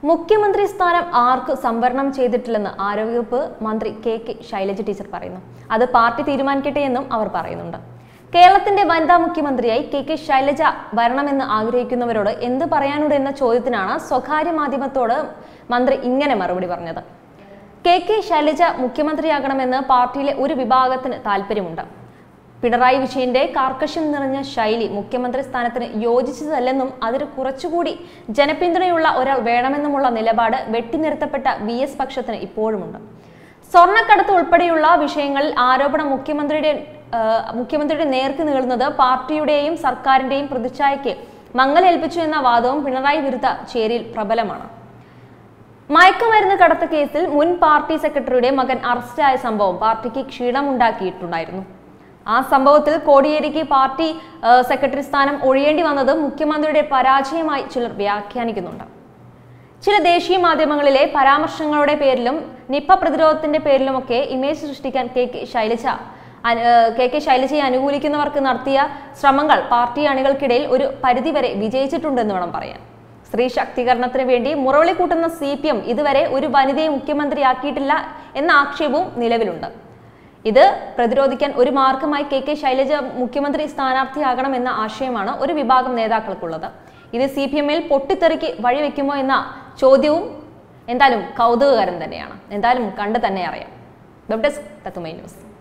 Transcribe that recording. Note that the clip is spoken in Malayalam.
മുഖ്യമന്ത്രി സ്ഥാനം ആർക്ക് സംവരണം ചെയ്തിട്ടില്ലെന്ന് ആരോഗ്യവകുപ്പ് മന്ത്രി കെ കെ ശൈലജ ടീച്ചർ പറയുന്നു അത് പാർട്ടി തീരുമാനിക്കട്ടെ എന്നും അവർ പറയുന്നുണ്ട് കേരളത്തിന്റെ വനിതാ മുഖ്യമന്ത്രിയായി കെ കെ ശൈലജ വരണമെന്ന് ആഗ്രഹിക്കുന്നവരോട് എന്ത് പറയാനുണ്ട് എന്ന ചോദ്യത്തിനാണ് സ്വകാര്യ മാധ്യമത്തോട് മന്ത്രി ഇങ്ങനെ മറുപടി പറഞ്ഞത് കെ കെ ശൈലജ മുഖ്യമന്ത്രിയാകണമെന്ന് പാർട്ടിയിലെ ഒരു വിഭാഗത്തിന് താല്പര്യമുണ്ട് പിണറായി വിജയന്റെ കാർക്കശ്യം നിറഞ്ഞ ശൈലി മുഖ്യമന്ത്രി സ്ഥാനത്തിന് യോജിച്ചതല്ലെന്നും അതിന് കുറച്ചുകൂടി ജനപിന്തുണയുള്ള ഒരാൾ വേണമെന്നുമുള്ള നിലപാട് വെട്ടിനിർത്തപ്പെട്ട വി എസ് പക്ഷത്തിന് ഇപ്പോഴുമുണ്ട് സ്വർണ്ണക്കടത്ത് ഉൾപ്പെടെയുള്ള വിഷയങ്ങളിൽ ആരോപണം മുഖ്യമന്ത്രിയുടെ ആ, മുഖ്യമന്ത്രിയുടെ നേർക്ക് നീളുന്നത് പാർട്ടിയുടെയും സർക്കാരിന്റെയും പ്രതിച്ഛായയ്ക്ക് മങ്ങലേൽപ്പിച്ചു എന്ന വാദവും പിണറായി വിരുദ്ധ ചേരിയിൽ പ്രബലമാണ് മയക്കുമരുന്ന് കടത്ത് കേസിൽ മുൻ പാർട്ടി സെക്രട്ടറിയുടെ മകൻ അറസ്റ്റായ സംഭവം പാർട്ടിക്ക് ക്ഷീണമുണ്ടാക്കിയിട്ടുണ്ടായിരുന്നു ആ സംഭവത്തിൽ കോടിയേരിക്ക് പാർട്ടി ആ, സെക്രട്ടറി സ്ഥാനം ഒഴിയേണ്ടി വന്നത് മുഖ്യമന്ത്രിയുടെ പരാജയമായി ചിലർ വ്യാഖ്യാനിക്കുന്നുണ്ട് ചില ദേശീയ മാധ്യമങ്ങളിലെ പരാമർശങ്ങളുടെ പേരിലും നിപ്പ പ്രതിരോധത്തിന്റെ പേരിലുമൊക്കെ ഇമേജ് സൃഷ്ടിക്കാൻ കെ കെ ശൈലജ അന- ഏഹ് കെ കെ ശൈലജയെ അനുകൂലിക്കുന്നവർക്ക് നടത്തിയ ശ്രമങ്ങൾ പാർട്ടി അണികൾക്കിടയിൽ ഒരു പരിധിവരെ വിജയിച്ചിട്ടുണ്ടെന്ന് വേണം പറയാൻ സ്ത്രീ ശാക്തീകരണത്തിന് വേണ്ടി മുറവിളി കൂട്ടുന്ന സി പി എം ഇതുവരെ ഒരു വനിതയെ മുഖ്യമന്ത്രിയാക്കിയിട്ടില്ല എന്ന ആക്ഷേപവും നിലവിലുണ്ട് ഇത് പ്രതിരോധിക്കാൻ ഒരു മാർഗമായി കെ കെ ശൈലജ മുഖ്യമന്ത്രി സ്ഥാനാർത്ഥിയാകണമെന്ന ആശയമാണ് ഒരു വിഭാഗം നേതാക്കൾക്കുള്ളത് ഇത് സി പി എമ്മിൽ പൊട്ടിത്തെറിക്ക് വഴിവെക്കുമോ എന്ന ചോദ്യവും എന്തായാലും കൗതുകകരം തന്നെയാണ് എന്തായാലും കണ്ടു തന്നെ അറിയാം വെബ് ഡെസ്ക് തത്തുമൈ ന്യൂസ്